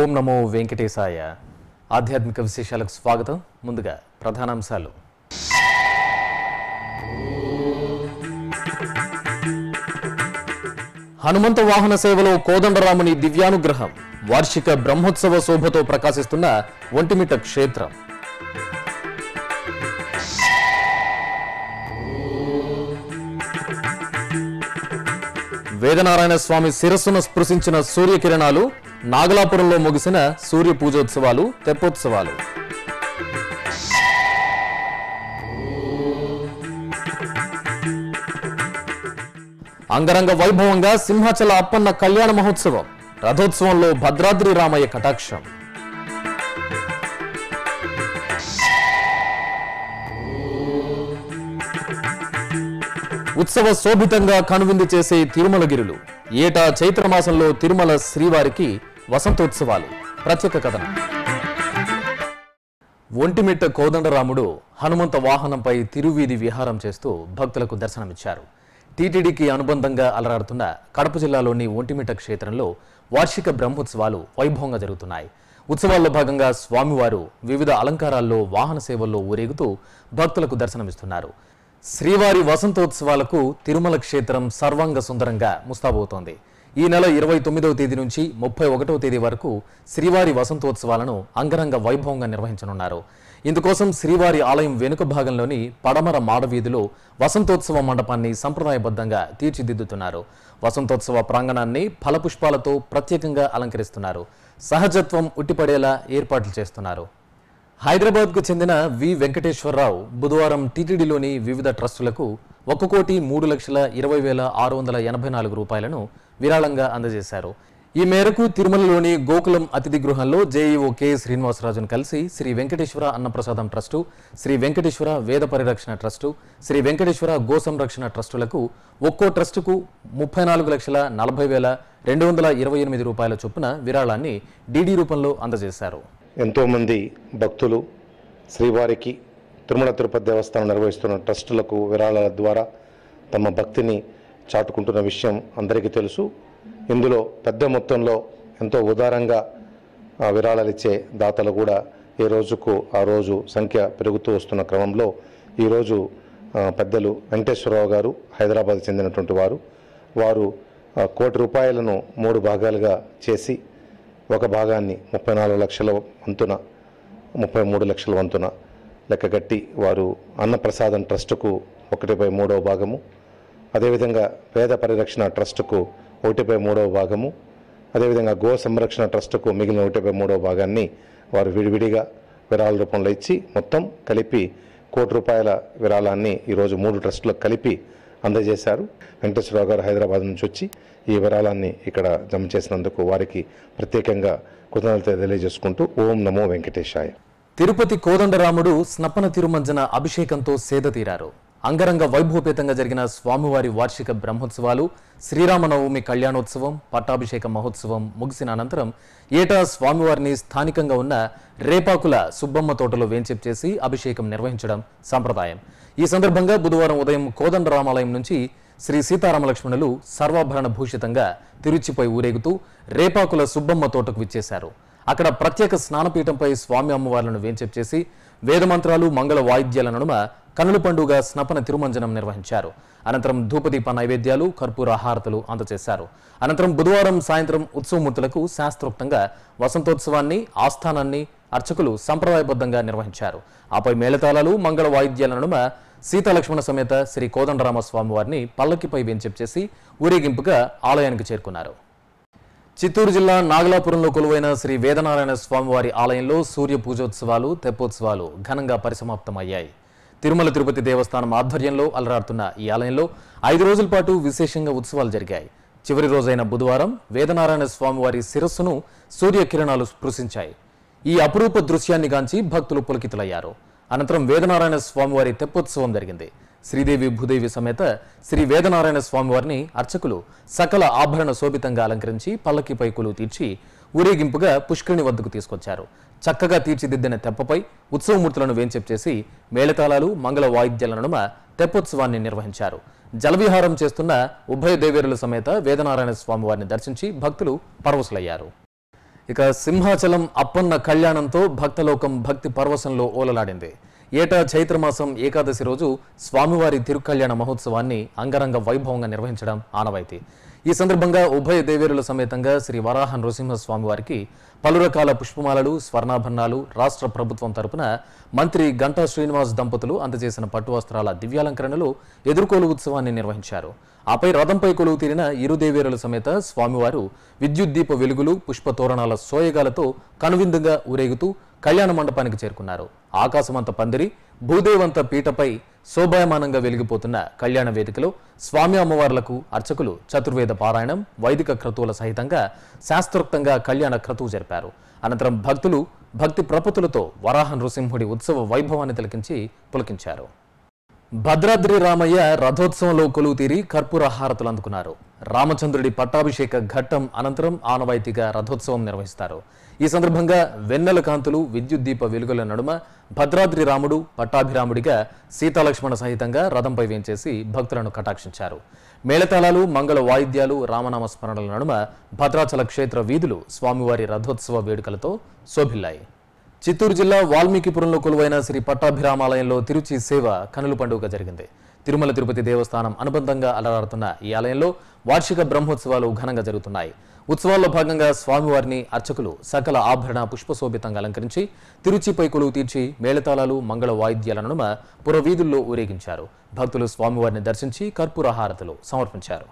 ఓం నమో వెంకటేశాయ ఆధ్యాత్మిక విశేషాలకు స్వాగతం ముందుగా ప్రధానాంశాలు హనుమంత వాహన సేవలో కోదండరాముని దివ్యానుగ్రహం వార్షిక బ్రహ్మోత్సవ శోభతో ప్రకాశిస్తున్న ఒంటిమిట్ట క్షేత్రం వేదనారాయణ స్వామి శిరస్సును స్పృశించిన సూర్యకిరణాలు నాగలాపురంలో ముగిసిన సూర్య పూజోత్సవాలు తెప్పోత్సవాలు అంగరంగ వైభవంగా సింహాచల అప్పన్న కళ్యాణ మహోత్సవం రథోత్సవంలో భద్రాద్రి రామయ్య కటాక్షం ఉత్సవ శోభితంగా కనువిందు చేసే తిరుమలగిరులు ఏటా చైత్రమాసంలో తిరుమల శ్రీవారికి వసంతోత్సవాలు ప్రత్యేక కథనం ఒంటిమిట్ట కోదండరాముడు హనుమంత వాహనంపై తిరువీధి విహారం చేస్తూ భక్తులకు దర్శనమిచ్చారు టీటీడీకి అనుబంధంగా అలరాడుతున్న కడప జిల్లాలోని ఒంటిమిట్ట క్షేత్రంలో వార్షిక బ్రహ్మోత్సవాలు వైభవంగా జరుగుతున్నాయి ఉత్సవాల్లో భాగంగా స్వామివారు వివిధ అలంకారాల్లో వాహన సేవల్లో ఊరేగుతూ భక్తులకు దర్శనమిస్తున్నారు శ్రీవారి వసంతోత్సవాలకు తిరుమల క్షేత్రం సర్వాంగ సుందరంగా ముస్తాబవుతోంది ఈ నెల ఇరవై తొమ్మిదవ తేదీ నుంచి ముప్పై ఒకటవ తేదీ వరకు శ్రీవారి వసంతోత్సవాలను అంగరంగ వైభవంగా నిర్వహించనున్నారు ఇందుకోసం శ్రీవారి ఆలయం వెనుక భాగంలోని పడమర మాడవీధిలో వసంతోత్సవ మండపాన్ని సంప్రదాయబద్ధంగా తీర్చిదిద్దుతున్నారు వసంతోత్సవ ప్రాంగణాన్ని ఫలపుష్పాలతో ప్రత్యేకంగా అలంకరిస్తున్నారు సహజత్వం ఉట్టిపడేలా ఏర్పాట్లు చేస్తున్నారు హైదరాబాద్కు చెందిన వి వెంకటేశ్వరరావు బుధవారం టీటీడీలోని వివిధ ట్రస్టులకు ఒక కోటి మూడు లక్షల ఇరవై వేల ఆరు వందల ఎనభై నాలుగు రూపాయలను విరాళంగా అందజేశారు ఈ మేరకు తిరుమలలోని గోకులం అతిథి గృహంలో జేఈఓ కె శ్రీనివాసరాజును కలిసి శ్రీ వెంకటేశ్వర అన్నప్రసాదం ట్రస్టు శ్రీ వెంకటేశ్వర వేద పరిరక్షణ ట్రస్టు శ్రీ వెంకటేశ్వర గో సంరక్షణ ట్రస్టులకు ఒక్కో ట్రస్టుకు ముప్పై నాలుగు లక్షల నలభై వేల రెండు వందల ఇరవై ఎనిమిది రూపాయల చొప్పున విరాళాన్ని డీడీ రూపంలో అందజేశారు ఎంతోమంది భక్తులు శ్రీవారికి తిరుమల తిరుపతి దేవస్థానం నిర్వహిస్తున్న ట్రస్టులకు విరాళాల ద్వారా తమ భక్తిని చాటుకుంటున్న విషయం అందరికీ తెలుసు ఇందులో పెద్ద మొత్తంలో ఎంతో ఉదారంగా ఆ, విరాళాలు ఇచ్చే దాతలు కూడా ఏ రోజుకు ఆ రోజు సంఖ్య పెరుగుతూ వస్తున్న క్రమంలో ఈరోజు ఆ, పెద్దలు వెంకటేశ్వరరావు గారు హైదరాబాద్ చెందినటువంటి వారు వారు ఆ, కోటి రూపాయలను మూడు భాగాలుగా చేసి ఒక భాగాన్ని ముప్పై నాలుగు లక్షల వంతున ముప్పై మూడు లక్షల వంతున లెక్కగట్టి వారు అన్నప్రసాదం ట్రస్టుకు ఒకటి బై మూడవ భాగము అదేవిధంగా వేద పరిరక్షణ ట్రస్టుకు ఒకటి బై మూడవ భాగము అదేవిధంగా గో సంరక్షణ ట్రస్టుకు మిగిలిన ఒకటి బై మూడవ భాగాన్ని వారు విడివిడిగా విరాళ రూపంలో ఇచ్చి మొత్తం కలిపి కోటి రూపాయల విరాళాన్ని ఈరోజు మూడు ట్రస్టులకు కలిపి అందజేశారు వెంకటేశ్వరరావు గారు హైదరాబాద్ నుంచి వచ్చి ఈ విరాళాన్ని ఇక్కడ జమ చేసినందుకు వారికి ప్రత్యేకంగా కృతజ్ఞతలు తెలియజేసుకుంటూ ఓం నమో వెంకటేశాయ తిరుపతి కోదండరాముడు స్నపన తిరుమంజన అభిషేకంతో సేద తీరారు అంగరంగ వైభవపేతంగా జరిగిన స్వామివారి వార్షిక బ్రహ్మోత్సవాలు శ్రీరామనవమి కళ్యాణోత్సవం పట్టాభిషేక మహోత్సవం ముగిసిన అనంతరం ఏటా స్వామివారిని స్థానికంగా ఉన్న రేపాకుల సుబ్బమ్మ తోటలో వేంచేపు చేసి అభిషేకం నిర్వహించడం సంప్రదాయం ఈ సందర్భంగా బుధవారం ఉదయం కోదండరామాలయం నుంచి శ్రీ సీతారామ లక్ష్మణులు సర్వాభరణ భూషితంగా తిరుచిపై ఊరేగుతూ రేపాకుల సుబ్బమ్మ తోటకు విచ్చేశారు అక్కడ ప్రత్యేక స్నానపీఠంపై స్వామి అమ్మవార్లను వేంచేపు చేసి వేదమంత్రాలు మంగళ వాయిద్యాల నడుమ కనుల పండుగ స్నపన తిరుమంజనం నిర్వహించారు అనంతరం ధూపదీప నైవేద్యాలు కర్పూర హారతులు అందజేశారు అనంతరం బుధవారం సాయంత్రం ఉత్సవమూర్తులకు శాస్త్రోక్తంగా వసంతోత్సవాన్ని ఆస్థానాన్ని అర్చకులు సంప్రదాయబద్ధంగా నిర్వహించారు ఆపై మేళతాళాలు మంగళ వాయిద్యాల నడుమ సీతాలక్ష్మణ సమేత శ్రీ కోదండరామ స్వామివారిని పల్లకిపై వేంచేపు చేసి ఊరేగింపుగా ఆలయానికి చేరుకున్నారు చిత్తూరు జిల్లా నాగలాపురంలో కొలువైన శ్రీ వేదనారాయణ స్వామివారి ఆలయంలో సూర్య పూజోత్సవాలు తెప్పోత్సవాలు ఘనంగా పరిసమాప్తమయ్యాయి తిరుమల తిరుపతి దేవస్థానం ఆధ్వర్యంలో అలరాడుతున్న ఈ ఆలయంలో ఐదు రోజుల పాటు విశేషంగా ఉత్సవాలు జరిగాయి చివరి రోజైన బుధవారం వేదనారాయణ స్వామివారి శిరస్సును సూర్యకిరణాలు స్పృశించాయి ఈ అపురూప దృశ్యాన్ని గాంచి భక్తులు పులకితులయ్యారు అనంతరం వేదనారాయణ స్వామివారి తెప్పోత్సవం జరిగింది శ్రీదేవి భూదేవి సమేత శ్రీ వేదనారాయణ స్వామివారిని అర్చకులు సకల ఆభరణ శోభితంగా అలంకరించి పల్లకిపై కొలువు తీర్చి ఊరేగింపుగా పుష్కరిణి వద్దకు తీసుకొచ్చారు చక్కగా తీర్చిదిద్దిన తెప్పపై ఉత్సవమూర్తులను వేంచెప్ చేసి మేళతాళాలు మంగళ వాయిద్యాల నడుమ తెప్పోత్సవాన్ని నిర్వహించారు జలవిహారం చేస్తున్న ఉభయ దేవేరుల సమేత వేదనారాయణ స్వామివారిని దర్శించి భక్తులు పరవశులయ్యారు ఇక సింహాచలం అప్పన్న కళ్యాణంతో భక్తలోకం భక్తి పరవశంలో ఓలలాడింది ఏటా చైత్రమాసం ఏకాదశి రోజు స్వామివారి తిరుకళ్యాణ మహోత్సవాన్ని అంగరంగ వైభవంగా నిర్వహించడం ఆనవాయితీ ఈ సందర్భంగా ఉభయ దేవేరుల సమేతంగా శ్రీ వరాహ నృసింహ స్వామివారికి పలు రకాల పుష్పమాలలు స్వర్ణాభరణాలు రాష్ట్ర ప్రభుత్వం తరపున మంత్రి గంటా శ్రీనివాస్ దంపతులు అందజేసిన పట్టు వస్త్రాల దివ్యాలంకరణలో ఎదుర్కోలు ఉత్సవాన్ని నిర్వహించారు ఆపై రథంపై కొలువు తీరిన ఇరు దేవేరుల సమేత స్వామివారు విద్యుత్ దీప వెలుగులు పుష్ప తోరణాల సోయగాలతో కనువిందుగా ఊరేగుతూ కళ్యాణ మండపానికి చేరుకున్నారు ఆకాశమంత పందిరి భూదేవంత పీటపై శోభాయమానంగా వెలిగిపోతున్న కళ్యాణ వేదికలో స్వామి అమ్మవార్లకు అర్చకులు చతుర్వేద పారాయణం వైదిక క్రతువుల సహితంగా శాస్త్రోక్తంగా కళ్యాణ క్రతువు జరిపారు అనంతరం భక్తులు భక్తి ప్రపతులతో వరాహ నృసింహుడి ఉత్సవ వైభవాన్ని తిలకించి పులకించారు భద్రాద్రి రామయ్య రథోత్సవంలో కొలువు తీరి కర్పూర హారతులు అందుకున్నారు రామచంద్రుడి పట్టాభిషేక ఘట్టం అనంతరం ఆనవాయితీగా రథోత్సవం నిర్వహిస్తారు ఈ సందర్భంగా వెన్నెల కాంతులు విద్యుత్ దీప వెలుగుల నడుమ భద్రాద్రి రాముడు పట్టాభిరాముడిగా సీతాలక్ష్మణ సహితంగా రథంపై వేంచేసి భక్తులను కటాక్షించారు మేళతాళాలు మంగళ వాయిద్యాలు రామనామ స్మరణల నడుమ భద్రాచల క్షేత్ర వీధులు స్వామివారి రథోత్సవ వేడుకలతో శోభిల్లాయి చిత్తూరు జిల్లా వాల్మీకిపురంలో కొలువైన శ్రీ పట్టాభిరామాలయంలో తిరుచి సేవ కనుల పండుగ జరిగింది తిరుమల తిరుపతి దేవస్థానం అనుబంధంగా అలరాడుతున్న ఈ ఆలయంలో వార్షిక బ్రహ్మోత్సవాలు ఘనంగా జరుగుతున్నాయి ఉత్సవాల్లో భాగంగా స్వామివారిని అర్చకులు సకల ఆభరణ పుష్పశోభితంగా అలంకరించి తిరుచిపై కొలువు తీర్చి మేళతాళాలు మంగళ వాయిద్యాల నడుమ పురవీధుల్లో ఊరేగించారు భక్తులు స్వామివారిని దర్శించి కర్పూర హారతులు సమర్పించారు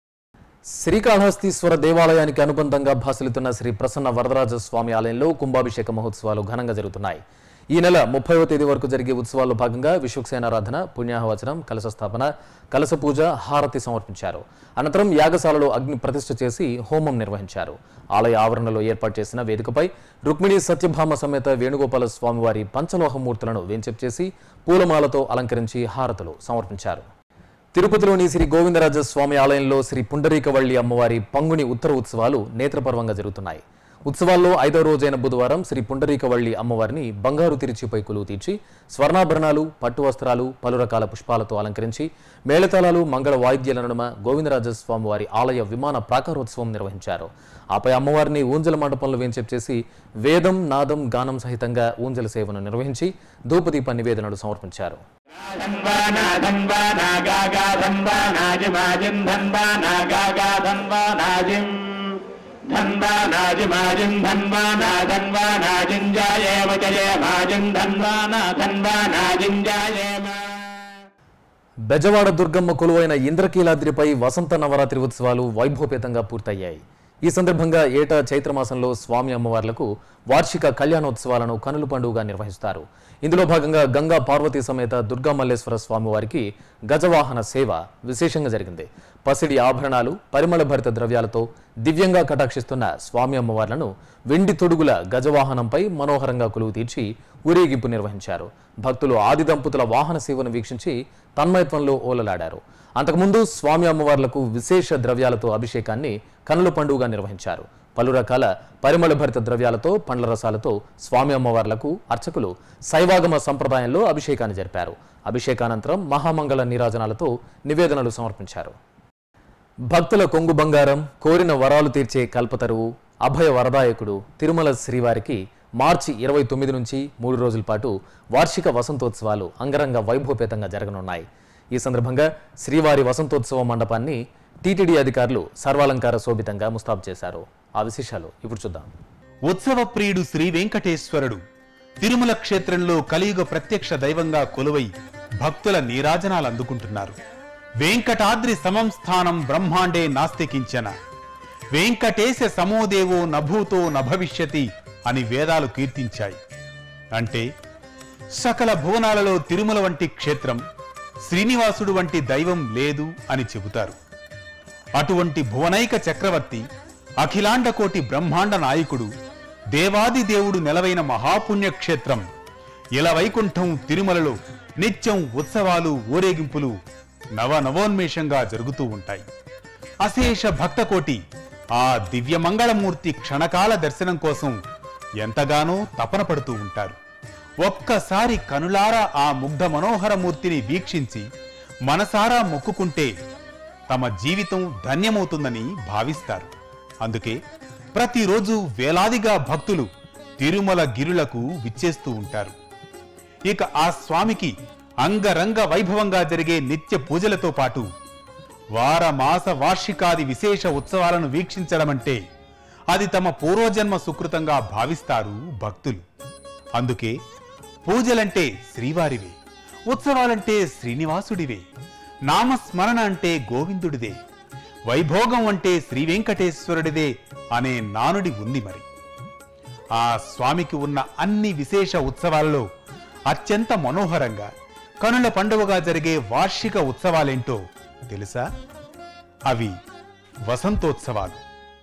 శ్రీకాళహస్తీశ్వర దేవాలయానికి అనుబంధంగా భాసలుతున్న శ్రీ ప్రసన్న వరదరాజ స్వామి ఆలయంలో కుంభాభిషేక మహోత్సవాలు ఘనంగా జరుగుతున్నాయి ఈ నెల ముప్పైవ తేదీ వరకు జరిగే ఉత్సవాల్లో భాగంగా విశ్వక్సేనారాధన పుణ్యాహవచనం కలశ స్థాపన కలశ పూజ హారతి సమర్పించారు అనంతరం యాగశాలలో అగ్ని ప్రతిష్ఠ చేసి హోమం నిర్వహించారు ఆలయ ఆవరణలో ఏర్పాటు చేసిన వేదికపై రుక్మిణి సత్యభామ సమేత వేణుగోపాల స్వామివారి పంచలోహమూర్తులను వేంచెప్ చేసి పూలమాలతో అలంకరించి హారతులు సమర్పించారు తిరుపతిలోని శ్రీ గోవిందరాజ స్వామి ఆలయంలో శ్రీ పుండరీకవల్లి అమ్మవారి పంగుని ఉత్తర ఉత్సవాలు నేత్రపర్వంగా జరుగుతున్నాయి ఉత్సవాల్లో ఐదో రోజైన బుధవారం శ్రీ పుండరీకవల్లి అమ్మవారిని బంగారు తిరుచిపై కొలువు తీర్చి స్వర్ణాభరణాలు పట్టు వస్త్రాలు పలు రకాల పుష్పాలతో అలంకరించి మేళతాళాలు మంగళ వాయిద్యాల నడుమ గోవిందరాజ స్వామివారి ఆలయ విమాన ప్రాకారోత్సవం నిర్వహించారు ఆపై అమ్మవారిని ఊంజల మండపంలో వేంచెప్ చేసి వేదం నాదం గానం సహితంగా ఊంజల సేవను నిర్వహించి ధూపదీప నివేదనలు సమర్పించారు ధన్వానా ధన్వానా గాగా ధన్వానాజిమాజిం ధన్వానా గాగా ధన్వానాజిం ధన్వానాజిమాజిం ధన్వానా ధన్వానాజింజాయేమ జయేమాజిం ధన్వానా ధన్వానాజింజాయేమ బెజవాడ దుర్గమ్మ కొలువైన ఇంద్రకీలాద్రిపై వసంత నవరాత్రి ఉత్సవాలు వైభవపేతంగా పూర్తయ్యాయి ఈ సందర్భంగా ఏటా చైత్రమాసంలో స్వామి అమ్మవార్లకు వార్షిక కళ్యాణోత్సవాలను కనుల పండుగగా నిర్వహిస్తారు ఇందులో భాగంగా గంగా పార్వతీ సమేత దుర్గా మల్లేశ్వర స్వామివారికి గజవాహన సేవ విశేషంగా జరిగింది పసిడి ఆభరణాలు పరిమళ భరిత ద్రవ్యాలతో దివ్యంగా కటాక్షిస్తున్న స్వామి అమ్మవార్లను వెండి తొడుగుల గజవాహనంపై మనోహరంగా కొలువు తీర్చి ఊరేగింపు నిర్వహించారు భక్తులు ఆది దంపతుల వాహన సేవను వీక్షించి తన్మయత్వంలో ఓలలాడారు అంతకుముందు స్వామి అమ్మవార్లకు విశేష ద్రవ్యాలతో అభిషేకాన్ని కనుల పండుగగా నిర్వహించారు పలు రకాల పరిమళ భరిత ద్రవ్యాలతో పండ్ల రసాలతో స్వామి అమ్మవార్లకు అర్చకులు శైవాగమ సంప్రదాయంలో అభిషేకాన్ని జరిపారు అభిషేకానంతరం మహామంగళ నీరాజనాలతో నివేదనలు సమర్పించారు భక్తుల కొంగు బంగారం కోరిన వరాలు తీర్చే కల్పతరువు అభయ వరదాయకుడు తిరుమల శ్రీవారికి మార్చి ఇరవై తొమ్మిది నుంచి మూడు రోజుల పాటు వార్షిక వసంతోత్సవాలు అంగరంగ వైభవపేతంగా జరగనున్నాయి ఈ సందర్భంగా శ్రీవారి వసంతోత్సవ మండపాన్ని టీటీడీ అధికారులు సర్వాలంకార శోభితంగా ముస్తాబు చేశారు ఆ విశేషాలు ఇప్పుడు చూద్దాం ఉత్సవ ప్రియుడు శ్రీ వెంకటేశ్వరుడు తిరుమల క్షేత్రంలో కలియుగ ప్రత్యక్ష దైవంగా కొలువై భక్తుల నీరాజనాలు అందుకుంటున్నారు వెంకటాద్రి సమం స్థానం బ్రహ్మాండే నాస్తికించన వెంకటేశ సమోదేవో నభూతో నభవిష్యతి అని వేదాలు కీర్తించాయి అంటే సకల భువనాలలో తిరుమల వంటి క్షేత్రం శ్రీనివాసుడు వంటి దైవం లేదు అని చెబుతారు అటువంటి భువనైక చక్రవర్తి అఖిలాండకోటి బ్రహ్మాండ నాయకుడు దేవాది దేవుడు నెలవైన మహాపుణ్యక్షేత్రం ఇలవైకుంఠం తిరుమలలో నిత్యం ఉత్సవాలు ఊరేగింపులు నవ నవోన్మేషంగా జరుగుతూ ఉంటాయి అశేష భక్తకోటి ఆ దివ్యమంగళమూర్తి క్షణకాల దర్శనం కోసం ఎంతగానో తపన పడుతూ ఉంటారు ఒక్కసారి కనులారా ఆ ముగ్ధ మనోహర మూర్తిని వీక్షించి మనసారా మొక్కుకుంటే తమ జీవితం ధన్యమవుతుందని భావిస్తారు అందుకే ప్రతిరోజు వేలాదిగా భక్తులు తిరుమల గిరులకు విచ్చేస్తూ ఉంటారు ఇక ఆ స్వామికి అంగరంగ వైభవంగా జరిగే నిత్య పూజలతో పాటు వార మాస వార్షికాది విశేష ఉత్సవాలను వీక్షించడమంటే అది తమ పూర్వజన్మ సుకృతంగా భావిస్తారు భక్తులు అందుకే పూజలంటే శ్రీవారివే ఉత్సవాలంటే శ్రీనివాసుడివే నామస్మరణ అంటే గోవిందుడిదే వైభోగం అంటే శ్రీ వెంకటేశ్వరుడిదే అనే నానుడి ఉంది మరి ఆ స్వామికి ఉన్న అన్ని విశేష ఉత్సవాలలో అత్యంత మనోహరంగా కనుల పండుగగా జరిగే వార్షిక ఉత్సవాలేంటో తెలుసా అవి వసంతోత్సవాలు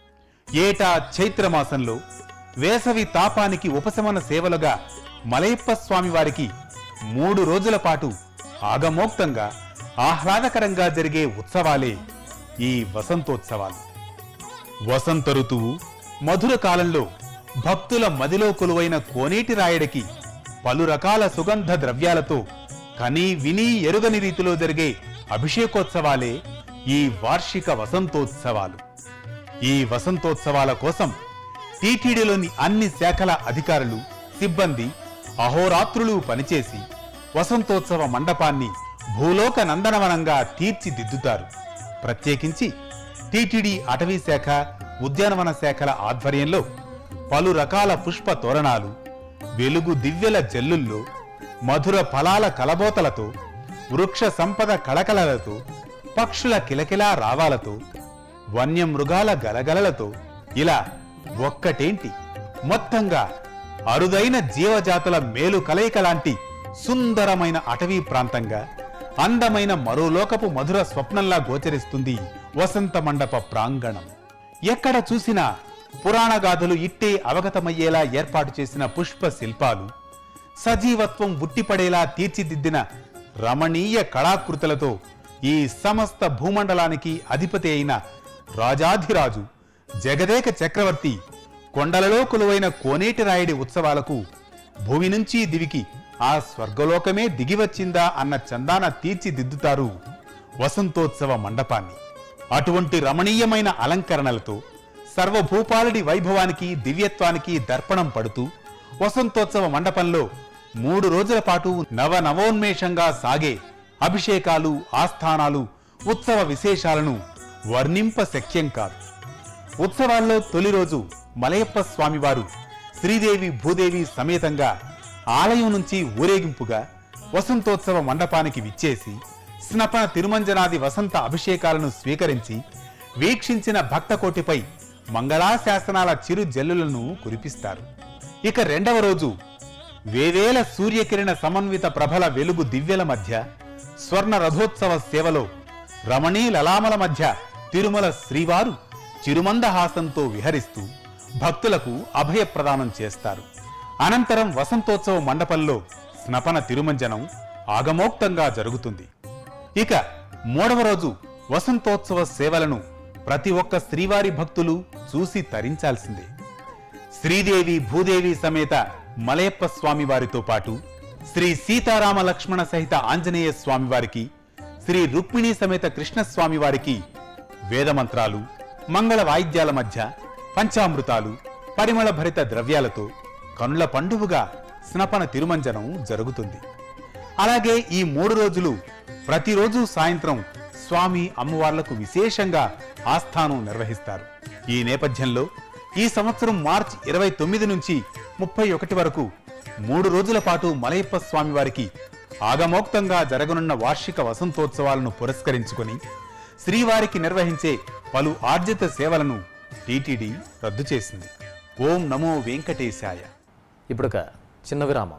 ఏటా చైత్రమాసంలో వేసవి తాపానికి ఉపశమన సేవలుగా మలయప్ప స్వామి వారికి మూడు రోజుల పాటు ఆగమోక్తంగా ఆహ్లాదకరంగా జరిగే ఉత్సవాలే ఈ వసంతోత్సవాలు వసంత ఋతువు మధుర కాలంలో భక్తుల మదిలో కొలువైన కోనేటి రాయడికి పలు రకాల సుగంధ ద్రవ్యాలతో కనీ విని ఎరుగని రీతిలో జరిగే అభిషేకోత్సవాలే ఈ వార్షిక వసంతోత్సవాలు ఈ వసంతోత్సవాల కోసం టీటీడీలోని అన్ని శాఖల అధికారులు సిబ్బంది అహోరాత్రులు పనిచేసి వసంతోత్సవ మండపాన్ని భూలోక నందనవనంగా తీర్చిదిద్దుతారు ప్రత్యేకించి టీటీడీ అటవీ శాఖ ఉద్యానవన శాఖల ఆధ్వర్యంలో పలు రకాల పుష్ప తోరణాలు వెలుగు దివ్యల జల్లుల్లో మధుర ఫలాల కలబోతలతో వృక్ష సంపద కళకళలతో పక్షుల కిలకిలా రావాలతో వన్యమృగాల గలగలలతో ఇలా ఒక్కటేంటి మొత్తంగా అరుదైన జీవజాతుల మేలు కలయిక లాంటి సుందరమైన అటవీ ప్రాంతంగా అందమైన మరోలోకపు మధుర స్వప్నంలా గోచరిస్తుంది వసంత మండప ప్రాంగణం ఎక్కడ చూసినా పురాణ గాథలు ఇట్టే అవగతమయ్యేలా ఏర్పాటు చేసిన పుష్ప శిల్పాలు సజీవత్వం ఉట్టిపడేలా తీర్చిదిద్దిన రమణీయ కళాకృతులతో ఈ సమస్త భూమండలానికి అధిపతి అయిన రాజాధిరాజు జగదేక చక్రవర్తి కొండలలో కొలువైన కోనేటి రాయుడి ఉత్సవాలకు భూమి నుంచి దివికి ఆ స్వర్గలోకమే దిగివచ్చిందా అన్న చందాన తీర్చిదిద్దుతారు వసంతోత్సవ మండపాన్ని అటువంటి రమణీయమైన అలంకరణలతో సర్వభూపాలుడి వైభవానికి దివ్యత్వానికి దర్పణం పడుతూ వసంతోత్సవ మండపంలో మూడు రోజుల పాటు నవ నవోన్మేషంగా సాగే అభిషేకాలు ఆస్థానాలు ఉత్సవ విశేషాలను వర్ణింప శక్యం కాదు ఉత్సవాల్లో తొలి రోజు మలయప్ప స్వామివారు శ్రీదేవి భూదేవి సమేతంగా ఆలయం నుంచి ఊరేగింపుగా వసంతోత్సవ మండపానికి విచ్చేసి స్నపన తిరుమంజనాది వసంత అభిషేకాలను స్వీకరించి వీక్షించిన భక్తకోటిపై మంగళాశాసనాల చిరు జల్లులను కురిపిస్తారు ఇక రెండవ రోజు వేవేల సూర్యకిరణ సమన్విత ప్రభల వెలుగు దివ్యల మధ్య స్వర్ణ రథోత్సవ సేవలో రమణీ లలామల మధ్య తిరుమల శ్రీవారు చిరుమందహాసంతో విహరిస్తూ భక్తులకు అభయప్రదానం చేస్తారు అనంతరం వసంతోత్సవ మండపంలో స్నపన తిరుమంజనం ఆగమోక్తంగా జరుగుతుంది ఇక మూడవ రోజు వసంతోత్సవ సేవలను ప్రతి ఒక్క శ్రీవారి భక్తులు చూసి తరించాల్సిందే శ్రీదేవి భూదేవి సమేత మలయప్ప స్వామి వారితో పాటు శ్రీ సీతారామ లక్ష్మణ సహిత ఆంజనేయ స్వామి వారికి శ్రీ రుక్మిణి సమేత కృష్ణస్వామి వారికి వేదమంత్రాలు మంగళ వాయిద్యాల మధ్య పంచామృతాలు పరిమళ భరిత ద్రవ్యాలతో కనుల పండువుగా స్నపన తిరుమంజనం జరుగుతుంది అలాగే ఈ మూడు రోజులు ప్రతిరోజు సాయంత్రం స్వామి అమ్మవార్లకు విశేషంగా ఆస్థానం నిర్వహిస్తారు ఈ నేపథ్యంలో ఈ సంవత్సరం మార్చి ఇరవై తొమ్మిది నుంచి ముప్పై ఒకటి వరకు మూడు రోజుల పాటు మలయప్ప స్వామి వారికి ఆగమోక్తంగా జరగనున్న వార్షిక వసంతోత్సవాలను పురస్కరించుకొని శ్రీవారికి నిర్వహించే పలు ఆర్జిత సేవలను టీటీడీ రద్దు చేసింది ఓం నమో వెంకటేశాయ ఇప్పుడొక చిన్న విరామం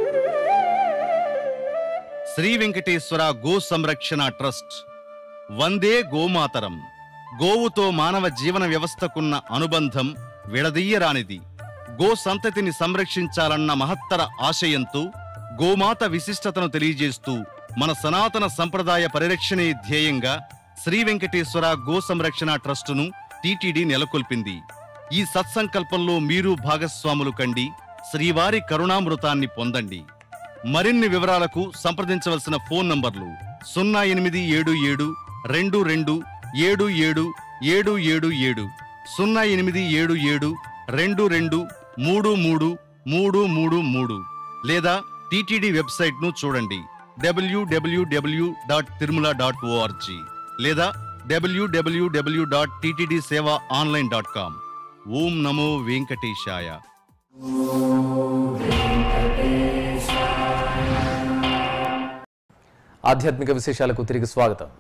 శ్రీ వెంకటేశ్వర గో సంరక్షణ ట్రస్ట్ వందే గోమాతరం గోవుతో మానవ జీవన వ్యవస్థకున్న అనుబంధం విడదీయరానిది గో సంతతిని సంరక్షించాలన్న మహత్తర ఆశయంతో గోమాత విశిష్టతను తెలియజేస్తూ మన సనాతన సంప్రదాయ పరిరక్షణే ధ్యేయంగా శ్రీ వెంకటేశ్వర గో సంరక్షణ ట్రస్టును టీటీడీ నెలకొల్పింది ఈ సత్సంకల్పంలో మీరు భాగస్వాములు కండి శ్రీవారి కరుణామృతాన్ని పొందండి మరిన్ని వివరాలకు సంప్రదించవలసిన ఫోన్ నంబర్లు సున్నా ఎనిమిది ఏడు ఏడు రెండు రెండు ఏడు ఏడు ఏడు ఏడు ఏడు సున్నా ఎనిమిది ఏడు ఏడు రెండు రెండు మూడు మూడు మూడు మూడు మూడు లేదా టీటీడీ వెబ్సైట్ను చూడండి W W W dot Tirumala dot O R G లేదా W W W dot TTD seva online dot com ఓం నమో వెంకటేశాయ ఆధ్యాత్మిక విశేషాలకు తిరిగి స్వాగతం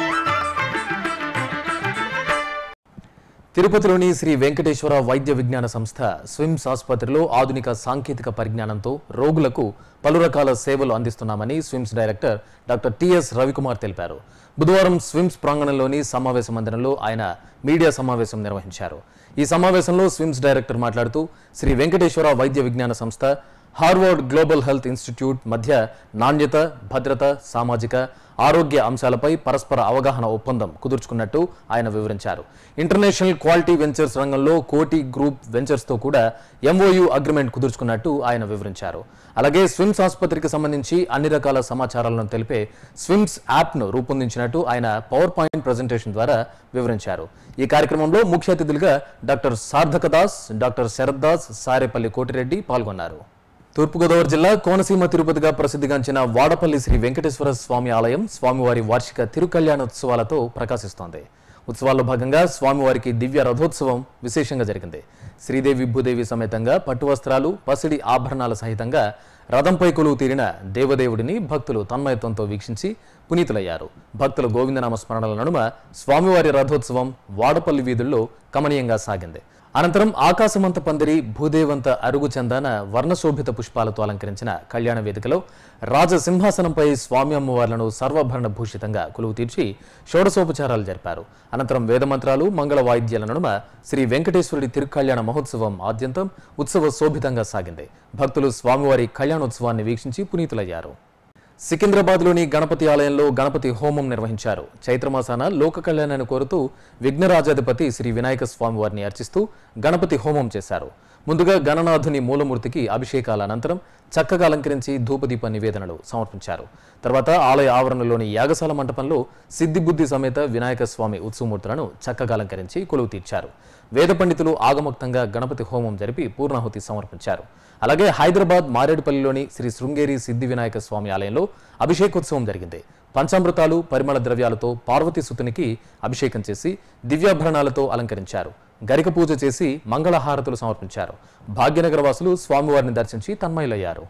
తిరుపతిలోని శ్రీ వెంకటేశ్వర వైద్య విజ్ఞాన సంస్థ స్విమ్స్ ఆసుపత్రిలో ఆధునిక సాంకేతిక పరిజ్ఞానంతో రోగులకు పలు రకాల సేవలు అందిస్తున్నామని SVIMS director doctor TS Ravikumar తెలిపారు బుధవారం స్విమ్స్ ప్రాంగణంలోని సమావేశ మందిరంలో ఆయన మీడియా సమావేశం నిర్వహించారు ఈ సమావేశంలో స్విమ్స్ డైరెక్టర్ మాట్లాడుతూ శ్రీ వెంకటేశ్వర వైద్య విజ్ఞాన సంస్థ హార్వర్డ్ గ్లోబల్ హెల్త్ ఇన్స్టిట్యూట్ మధ్య నాణ్యత భద్రత సామాజిక ఆరోగ్య అంశాలపై పరస్పర అవగాహన ఒప్పందం కుదుర్చుకున్నట్టు ఆయన వివరించారు ఇంటర్నేషనల్ క్వాలిటీ వెంచర్స్ రంగంలో కోటి గ్రూప్ వెంచర్స్తో కూడా ఎంఓయు అగ్రిమెంట్ కుదుర్చుకున్నట్టు ఆయన వివరించారు అలాగే స్విమ్స్ ఆసుపత్రికి సంబంధించి అన్ని రకాల సమాచారాలను తెలిపే స్విమ్స్ యాప్ను రూపొందించినట్టు ఆయన పవర్ పాయింట్ ప్రజెంటేషన్ ద్వారా వివరించారు ఈ కార్యక్రమంలో ముఖ్య అతిథులుగా డాక్టర్ సార్థక దాస్ డాక్టర్ శరత్ దాస్ సారేపల్లి కోటిరెడ్డి పాల్గొన్నారు తూర్పుగోదావరి జిల్లా కోనసీమ తిరుపతిగా ప్రసిద్ధిగాంచిన వాడపల్లి శ్రీ వెంకటేశ్వర స్వామి ఆలయం స్వామివారి వార్షిక తిరుకల్యాణోత్సవాలతో ప్రకాశిస్తోంది ఉత్సవాల్లో భాగంగా స్వామివారికి దివ్య రథోత్సవం విశేషంగా జరిగింది శ్రీదేవి భూదేవి సమేతంగా పట్టు వస్త్రాలు పసిడి ఆభరణాల సహితంగా రథంపై కొలువు తీరిన దేవదేవుడిని భక్తులు తన్మయత్వంతో వీక్షించి పునీతులయ్యారు భక్తుల గోవిందనామ స్మరణల నడుమ స్వామివారి రథోత్సవం వాడపల్లి వీధుల్లో కమనీయంగా సాగింది అనంతరం ఆకాశమంత పందిరి భూదేవంత అరుగు చందాన వర్ణశోభిత పుష్పాలతో అలంకరించిన కళ్యాణ వేదికలో రాజసింహాసనంపై స్వామి అమ్మవార్లను సర్వభరణ భూషితంగా కొలువు తీర్చి షోడశోపచారాలు జరిపారు అనంతరం వేదమంత్రాలు మంగళ వాయిద్యాల నడుమ శ్రీ వెంకటేశ్వరుడి తిరుకళ్యాణ మహోత్సవం ఆద్యంతం ఉత్సవ శోభితంగా సాగింది భక్తులు స్వామివారి కళ్యాణోత్సవాన్ని వీక్షించి పునీతులయ్యారు సికింద్రాబాద్లోని గణపతి ఆలయంలో గణపతి హోమం నిర్వహించారు చైత్రమాసాన లోక కళ్యాణాన్ని కోరుతూ విఘ్నరాజాధిపతి శ్రీ వినాయక స్వామి వారిని అర్చిస్తూ గణపతి హోమం చేశారు ముందుగా గణనాథుని మూలమూర్తికి అభిషేకాల అనంతరం చక్కగా అలంకరించి ధూపదీప నివేదనలు సమర్పించారు తర్వాత ఆలయ ఆవరణలోని యాగశాల మంటపంలో సిద్ధిబుద్ధి సమేత వినాయక స్వామి ఉత్సవమూర్తులను చక్కగా అలంకరించి కొలువు తీర్చారు వేద పండితులు ఆగమోక్తంగా గణపతి హోమం జరిపి పూర్ణాహుతి సమర్పించారు అలాగే హైదరాబాద్ మారేడుపల్లిలోని శ్రీ శృంగేరి సిద్ధి వినాయక స్వామి ఆలయంలో అభిషేకోత్సవం జరిగింది పంచామృతాలు పరిమళ ద్రవ్యాలతో పార్వతీ సుతునికి అభిషేకం చేసి దివ్యాభరణాలతో అలంకరించారు గరిక పూజ చేసి మంగళహారతులు సమర్పించారు భాగ్యనగర వాసులు స్వామివారిని దర్శించి తన్మయులయ్యారు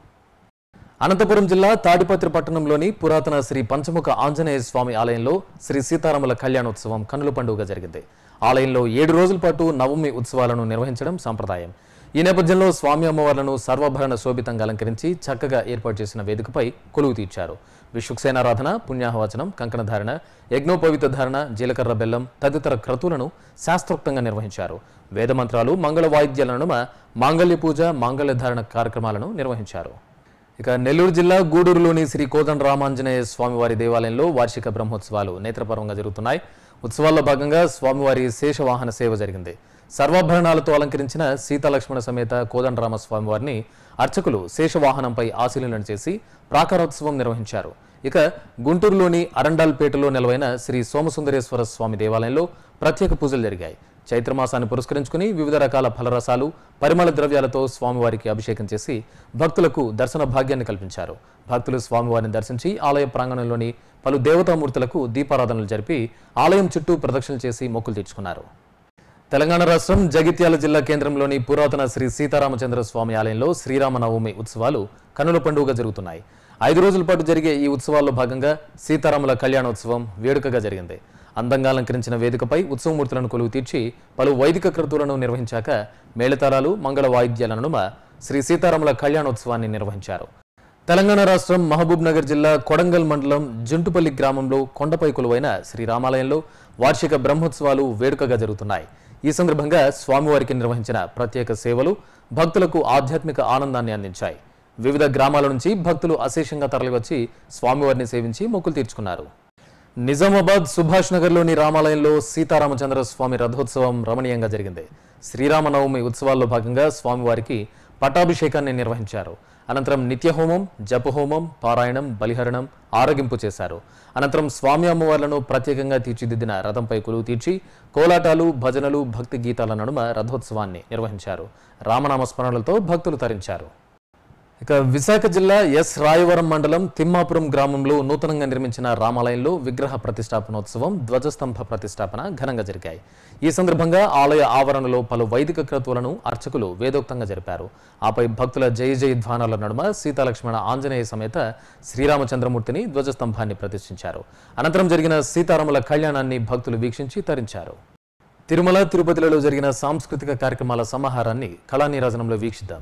అనంతపురం జిల్లా తాడిపత్రి పట్టణంలోని పురాతన శ్రీ పంచముఖ ఆంజనేయ స్వామి ఆలయంలో శ్రీ సీతారాముల కళ్యాణోత్సవం కన్నుల పండుగ జరిగింది ఆలయంలో ఏడు రోజుల పాటు నవమి ఉత్సవాలను నిర్వహించడం సంప్రదాయం ఈ నేపథ్యంలో స్వామి అమ్మవార్లను సర్వభరణ శోభితంగా అలంకరించి చక్కగా ఏర్పాటు చేసిన వేదికపై కొలువు తీర్చారు విశ్వక్సేనారాధన పుణ్యాహవచనం కంకణధారణ యజ్ఞోపవిత ధారణ జీలకర్ర బెల్లం తదితర క్రతువులను శాస్త్రోక్తంగా నిర్వహించారు వేదమంత్రాలు మంగళ వాయిద్యాల నడుమ మాంగళ్య పూజ మాంగళ్య ధారణ కార్యక్రమాలను నిర్వహించారు ఇక నెల్లూరు జిల్లా గూడూరులోని శ్రీ కోదండ రామాంజనేయ స్వామివారి దేవాలయంలో వార్షిక బ్రహ్మోత్సవాలు నేత్రపర్వంగా జరుగుతున్నాయి ఉత్సవాల్లో భాగంగా స్వామివారి శేషవాహన సేవ జరిగింది సర్వాభరణాలతో అలంకరించిన సీతాలక్ష్మణ సమేత కోదండరామ స్వామివారిని అర్చకులు శేషవాహనంపై ఆశీలనం చేసి ప్రాకారోత్సవం నిర్వహించారు ఇక గుంటూరులోని అరండాల్పేటలో నెలవైన శ్రీ సోమసుందరేశ్వర స్వామి దేవాలయంలో ప్రత్యేక పూజలు జరిగాయి చైత్రమాసాన్ని పురస్కరించుకుని వివిధ రకాల ఫలరసాలు పరిమళ ద్రవ్యాలతో స్వామివారికి అభిషేకం చేసి భక్తులకు దర్శన భాగ్యాన్ని కల్పించారు భక్తులు స్వామివారిని దర్శించి ఆలయ ప్రాంగణంలోని పలు దేవతామూర్తులకు దీపారాధనలు జరిపి ఆలయం చుట్టూ ప్రదక్షిణలు చేసి మొక్కులు తీర్చుకున్నారు తెలంగాణ రాష్ట్రం జగిత్యాల జిల్లా కేంద్రంలోని పురాతన శ్రీ సీతారామచంద్ర స్వామి ఆలయంలో శ్రీరామనవమి ఉత్సవాలు కనుల పండుగ జరుగుతున్నాయి ఐదు రోజుల పాటు జరిగే ఈ ఉత్సవాల్లో భాగంగా సీతారాముల కళ్యాణోత్సవం వేడుకగా జరిగింది అందంగా అలంకరించిన వేదికపై ఉత్సవమూర్తులను కొలువు తీర్చి పలు వైదిక క్రతువులను నిర్వహించాక మేళతాళాలు మంగళ వాయిద్యాల నడుమ శ్రీ సీతారాముల కళ్యాణోత్సవాన్ని నిర్వహించారు తెలంగాణ రాష్ట్రం మహబూబ్ నగర్ జిల్లా కొడంగల్ మండలం జుంటుపల్లి గ్రామంలో కొండపై కొలువైన శ్రీ రామాలయంలో వార్షిక బ్రహ్మోత్సవాలు వేడుకగా జరుగుతున్నాయి ఈ సందర్భంగా స్వామివారికి నిర్వహించిన ప్రత్యేక సేవలు భక్తులకు ఆధ్యాత్మిక ఆనందాన్ని అందించాయి వివిధ గ్రామాల నుంచి భక్తులు అశేషంగా తరలివచ్చి స్వామివారిని సేవించి మొక్కులు తీర్చుకున్నారు నిజామాబాద్ సుభాష్ నగర్లోని రామాలయంలో సీతారామచంద్ర స్వామి రథోత్సవం రమణీయంగా జరిగింది శ్రీరామనవమి ఉత్సవాల్లో భాగంగా స్వామివారికి పట్టాభిషేకాన్ని నిర్వహించారు అనంతరం నిత్యహోమం జపహోమం పారాయణం బలిహరణం ఆరగింపు చేశారు అనంతరం స్వామి అమ్మవార్లను ప్రత్యేకంగా తీర్చిదిద్దిన రథంపై కొలువు తీర్చి కోలాటాలు భజనలు భక్తి గీతాల నడుమ రథోత్సవాన్ని నిర్వహించారు రామనామ స్మరణలతో భక్తులు తరించారు ఇక విశాఖ జిల్లా ఎస్ రాయవరం మండలం తిమ్మాపురం గ్రామంలో నూతనంగా నిర్మించిన రామాలయంలో విగ్రహ ప్రతిష్టాపనోత్సవం ధ్వజస్తంభ ప్రతిష్టాపన ఘనంగా జరిగాయి ఈ సందర్భంగా ఆలయ ఆవరణలో పలు వైదిక క్రతువులను అర్చకులు వేదోక్తంగా జరిపారు ఆపై భక్తుల జయ జయ ధ్వానాల నడుమ సీతాలక్ష్మణ ఆంజనేయ సమేత శ్రీరామచంద్రమూర్తిని ధ్వజస్తంభాన్ని ప్రతిష్ఠించారు అనంతరం జరిగిన సీతారాముల కళ్యాణాన్ని భక్తులు వీక్షించి తరించారు తిరుమల తిరుపతిలలో జరిగిన సాంస్కృతిక కార్యక్రమాల సమాహారాన్ని కళానీరాజనంలో వీక్షిద్దాం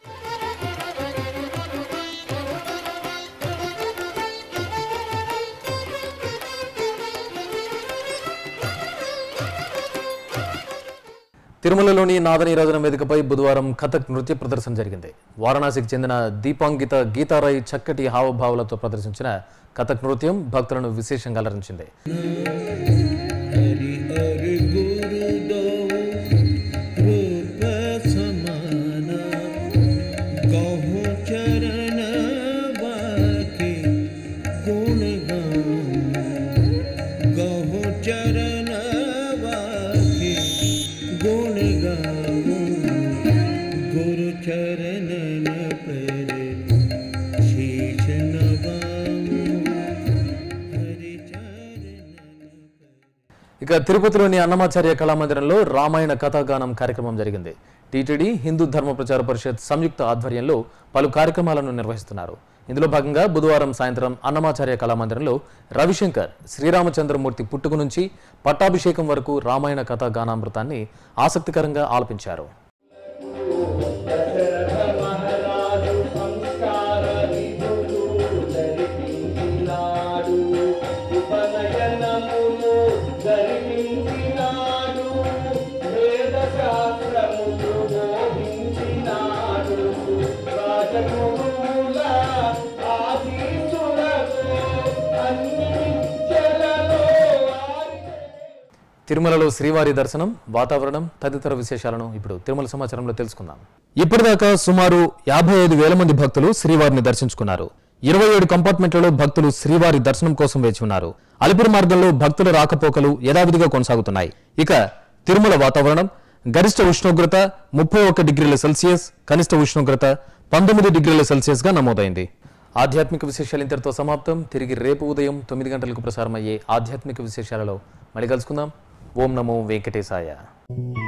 తిరుమలలోని నాదనీరాజన వేదికపై బుధవారం కథక్ నృత్య ప్రదర్శన జరిగింది వారణాసికి చెందిన దీపాంగిత గీతారాయి చక్కటి హావభావాలతో ప్రదర్శించిన కథక్ నృత్యం భక్తులను విశేషంగా అలరించింది हरि हरि गुरुदो रूप समान कहो चरण बाकी गुण गाऊं कहो चरण बाकी गुण गाऊं गुरु चरणन पर शीश नवाऊं हरि चरणन ఇక తిరుపతిలోని అన్నమాచార్య కళామందిరంలో రామాయణ కథాగానం కార్యక్రమం జరిగింది టీటీడీ హిందూ ధర్మ ప్రచార పరిషత్ సంయుక్త ఆధ్వర్యంలో పలు కార్యక్రమాలను నిర్వహిస్తున్నారు ఇందులో భాగంగా బుధవారం సాయంత్రం అన్నమాచార్య కళామందిరంలో రవిశంకర్ శ్రీరామచంద్రమూర్తి పుట్టుక నుంచి పట్టాభిషేకం వరకు రామాయణ కథా గానామృతాన్ని ఆసక్తికరంగా ఆలపించారు తిరుమలలో శ్రీవారి దర్శనం వాతావరణం తదితర విశేషాలను ఇప్పుడు తిరుమల సమాచారంలో తెలుసుకుందాం ఇప్పటిదాకా సుమారు యాభై ఐదు వేల మంది భక్తులు శ్రీవారిని దర్శించుకున్నారు ఇరవై ఏడు కంపార్ట్మెంట్లలో భక్తులు శ్రీవారి దర్శనం కోసం వేచి ఉన్నారు అలిపిరి మార్గంలో భక్తుల రాకపోకలు యథావిధిగా కొనసాగుతున్నాయి ఇక తిరుమల వాతావరణం గరిష్ట ఉష్ణోగ్రత ముప్పై ఒక్క డిగ్రీల సెల్సియస్ కనిష్ట ఉష్ణోగ్రత పంతొమ్మిది డిగ్రీల సెల్సియస్ గా నమోదైంది ఆధ్యాత్మిక విశేషాలు ఇంతటితో సమాప్తం తిరిగి రేపు ఉదయం తొమ్మిది గంటలకు ప్రసారమయ్యే ఆధ్యాత్మిక విశేషాలలో మళ్ళీ కలుసుకుందాం ఓం నమో వెంకటేశాయ